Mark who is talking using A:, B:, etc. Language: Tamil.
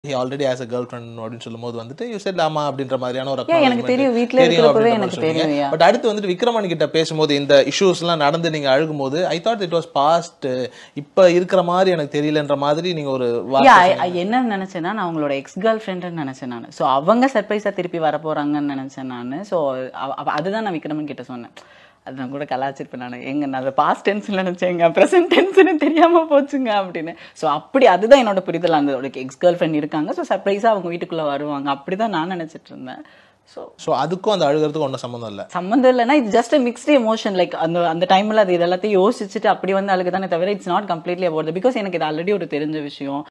A: Already as a girlfriend அப்படின்னு சொல்லும்போது வந்துட்டு யூ செட் ஆமா அப்படின்ற மாதிரியான ஒரு
B: ஏன் எனக்கு தெரியும் வீட்ல இருக்கிறப்பவே எனக்கு தெரியும் yeah.
A: பட் அடுத்து வந்துட்டு விக்ரமன் கிட்ட பேசும்போது இந்த இஷ்யூஸ் எல்லாம் நடந்து நீங்க அழுகும்போது I thought it was past இப்ப இருக்கிற மாதிரி எனக்கு தெரியலன்ற மாதிரி நீங்க ஒரு வார்த்தை
B: Yeah, I- I என்ன நினைச்சேன்னா நான் அவங்களோட எக்ஸ் கேர்ள் ஃப்ரெண்டுன்னு நினைச்சேன் நான் ஸோ அவங்க சர்ப்ரைஸா திருப்பி வர போறாங்கன்னு நினைச்சேன் நான் ஸோ அதுதான் நான் விக்ரமன் கிட்ட சொன்னேன் அது நான் கூட கலாச்சிருப்பேன் நான் எங்க நான் அதை பாஸ்ட் டென்ஸ் நினைச்சேங்க ப்ரெசென்ட் டென்ஸ்னு தெரியாம போச்சுங்க அப்படின்னு ஸோ அப்படி அதுதான் என்னோட புரிதல் அந்த எக்ஸ் கேர்ள் ஃப்ரெண்ட் இருக்காங்க ஸோ சர்ப்ரைஸா அவங்க வீட்டுக்குள்ள வருவாங்க அப்படிதான் நான் நினைச்சிட்டு இருந்தேன் ஸோ
A: ஸோ அதுக்கும் அந்த அழுகிறதுக்கும் ஒன்றும் சம்மந்தம் இல்லை
B: சம்மந்தம் இல்லைன்னா இது ஜஸ்ட் மிக்ஸ்டு எமோஷன் லைக் அந்த அந்த டைம்ல அது இது எல்லாத்தையும் யோசிச்சுட்டு அப்படி வந்து அழுகுதானே தவிர it's not completely about because எனக்கு இது ஆல்ரெடி ஒரு தெரிஞ்ச விஷயம்